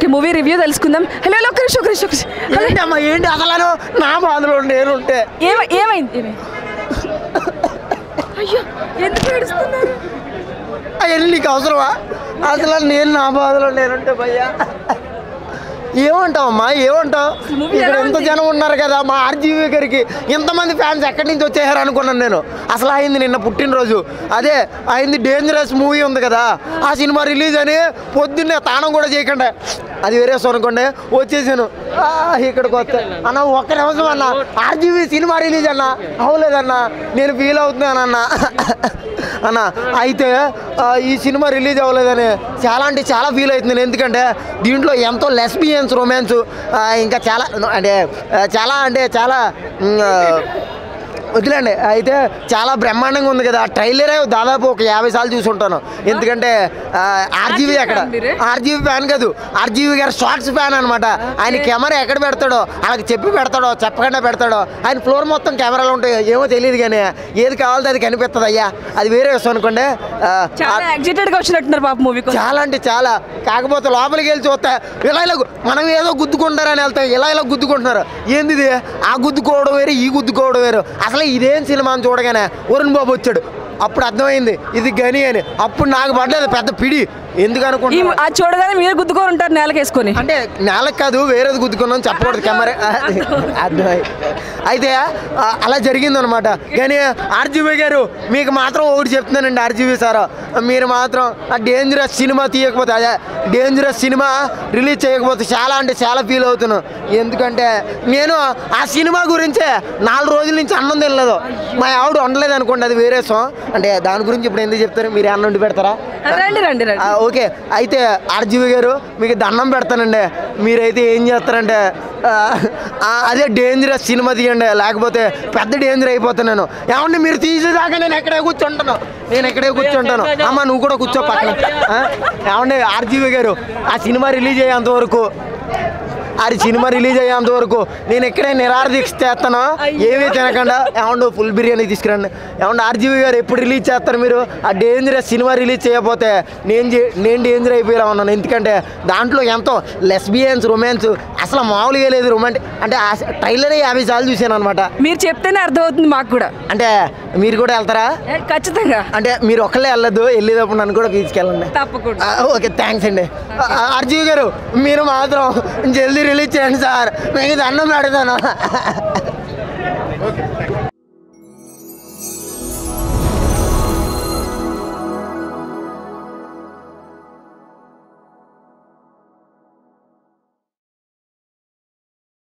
Okay movie review తెలుసుకుందాం hello hello, ఒక్క నిమిషం ఒక్క నిమిషం, ఒక్క నిమిషం. హలో, ఏంటి అమ్మా ఏంటి అసలు నా బాధలో నేనుంటే ఏమ- ఏమైంది ఏమైంది అయ్యో ఎందుకు ఏడుస్తున్నారు అవన్నీ నీకు అవసరమా అసలు నేను నా బాధలో నేనుంటే భయ్యా ఏమంటావు అమ్మా ఏమంటావు movie ఇక్కడ ఎలా ఎంత ఉంది? జనం ఉన్నారు కదా మా ఆర్జీవీ గారికి ఇంతమంది ఫ్యాన్స్ ఎక్కడి నుంచి వచ్చేసారు అనుకున్నాను నేను అసలు అయింది నిన్న పుట్టినరోజు అదే అయింది డేంజరస్ మూవీ ఉంది కదా ఆ సినిమా రిలీజ్ అని పొద్దున్నే తానం కూడా చేయకుండా అది వేరే అనుకోండి వచ్చేసాను ఆ, ఇక్కడికి వస్తే అన్న ఒక్క నిమిషం అన్న ఆర్జీవీ సినిమా రిలీజ్ అన్న అవ్వలేదన్న నేను ఫీల్ అవుతున్నానన్న అన్న అయితే ఆ, ఈ సినిమా రిలీజ్ అవ్వలేదని చాలా అంటే చాలా ఫీల్ అవుతుంది నేను ఎందుకంటే దీంట్లో ఎంతో లెస్బియన్స్ రొమాన్స్ ఇంకా చాలా అంటే ఆ, చాలా అంటే చాలా మ్, ఆ, వదిలేండి అయితే చాలా బ్రహ్మాండంగా ఉంది కదా ట్రైలరే దాదాపు ఒక యాభై సార్లు చూసి ఉంటాను ఎందుకంటే ఆర్జీవీ అక్కడ fan మీరే? ఆర్జీవీ ఫ్యాన్ కాదు ఆర్జీవీ గారు షార్ట్స్ ఫ్యాన్ అనమాట ఆయన కెమెరా ఎక్కడ పెడతాడో ఆయనకి చెప్పి పెడతాడో చెప్పకుండా పెడతాడో ఆయన ఫ్లోర్ మొత్తం కెమెరాలు ఉంటాయి ఏమో తెలియదు కానీ ఏది కావాలో అది కనిపిస్తుంది అయ్యా అది వేరే విషయం అనుకోండి ఆ, చాలా ఎగ్జైటెడ్ గా వచ్చినట్టున్నారు పాప మూవీ చాలా అంటే చాలా కాకపోతే లోపలికి వెళ్ళి చూస్తే ఇలా ఇలా గు- మనం ఏదో గుద్దుకుంటారని వెళ్తాం ఇలా ఇలా గుద్దుకుంటున్నారు ఏంది ఇది ఆ గుద్దుకోవడం వేరు ఈ గుద్దుకోవడం వేరు అసలు ఇదేం సినిమా అని చూడగానే వరుణ్ బాబు వచ్చాడు అప్పుడు అర్థమైంది ఇది గని అని అప్పుడు నాకు పడలేదు పెద్ద పిడి ఎందుకు ఈ అనుకుంటున్నా అది చూడగానే మీరు గుద్దుకొని ఉంటారు నేలకేసుకొని అంటే నేలకు కాదు వేరేది గుద్దుకున్నాం చెప్పకూడదు కెమెరా అర్థమై అయితే ఆ, అలా జరిగిందనమాట కానీ ఆర్జీవీ గారు మీకు మాత్రం ఒకటి చెప్తున్నానండి ఆర్జీవీ సార్ మీరు మాత్రం ఆ డేంజరస్ సినిమా తీయకపోతే అదే డేంజరస్ సినిమా రిలీజ్ చేయకపోతే చాలా అంటే చాలా ఫీల్ అవుతున్నాను ఎందుకంటే నేను ఆ సినిమా గురించే నాలుగు రోజుల నుంచి అన్నం తినలేదు మా ఆవిడ వండలేదు అనుకోండి అది వేరే విషయం అంటే దాని గురించి ఇప్పుడు ఎందుకు చెప్తారు మీరు అన్నం వండి పెడతారా రండి రండి రండి ఆ, ఓకే అయితే ఆర్జీవి గారు మీకు దండం పెడతానండి మీరైతే ఏం చేస్తారంటే ఆ, ఆ, అదే డేంజరస్ సినిమా తీయండి లేకపోతే పెద్ద డేంజర్ అయిపోతాను నేను ఏమండి మీరు తీసేదాకా నేను ఎక్కడే కూర్చుంటాను నేను ఎక్కడే కూర్చుంటాను అమ్మ నువ్వు కూడా కూర్చో పక్కన ఆ? ఏమండి ఆర్జీవి గారు ఆ సినిమా రిలీజ్ అయ్యేంత వరకు అది సినిమా రిలీజ్ అయ్యేంత వరకు నేను ఎక్కడే నిరార దీక్ష చేస్తాను ఏమీ తినకుండా ఏమండు ఫుల్ బిర్యానీ తీసుకురండి ఏమండి ఆర్జీవి గారు ఎప్పుడు రిలీజ్ చేస్తారు మీరు ఆ డేంజరస్ సినిమా రిలీజ్ చేయకపోతే నేను చే- నేను డేంజర్ అయిపోయేలా ఉన్నాను ఎందుకంటే దాంట్లో ఎంతో లెస్బియన్స్ రొమాన్స్ అసలు మామూలుగా లేదు రొమాంటిక్ అంటే ఆ ట్రైలరే యాభై సార్లు చూశాను అనమాట మీరు చెప్తేనే అర్థమవుతుంది మాకు కూడా అంటే మీరు కూడా వెళ్తారా ఏ, ఖచ్చితంగా అంటే మీరు ఒక్కళ్ళే వెళ్ళొద్దు వెళ్ళేటప్పుడు నన్ను కూడా తీసుకెళ్ళండి తప్పకుండా ఆ, ఓకే థ్యాంక్స్ అండి ఆ, ఆ, అర్జీవ్ గారు మీరు మాత్రం జల్దీ రిలీజ్ చేయండి సార్ మీకు దండం పెడతాను